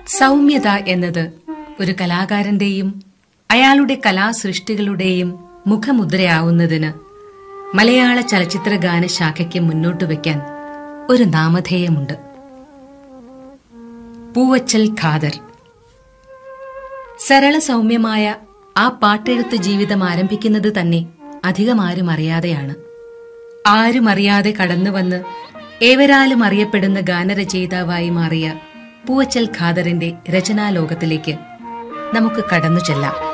സൗമ്യത എന്നത് ഒരു കലാകാരന്റെയും അയാളുടെ കലാസൃഷ്ടികളുടെയും മുഖമുദ്രയാവുന്നതിന് മലയാള ചലച്ചിത്ര ഗാനശാഖയ്ക്ക് മുന്നോട്ട് വയ്ക്കാൻ ഒരു നാമധേയമുണ്ട് പൂവച്ചൽ ഖാദർ സരള സൗമ്യമായ ആ പാട്ടെഴുത്ത് ജീവിതം ആരംഭിക്കുന്നത് തന്നെ അധികമാരും അറിയാതെയാണ് ആരും അറിയാതെ കടന്നുവന്ന് ഏവരാലും അറിയപ്പെടുന്ന ഗാനരചയിതാവായി മാറിയ പൂവച്ചൽ ഖാദറിന്റെ രചനാലോകത്തിലേക്ക് നമുക്ക് കടന്നു ചെല്ലാം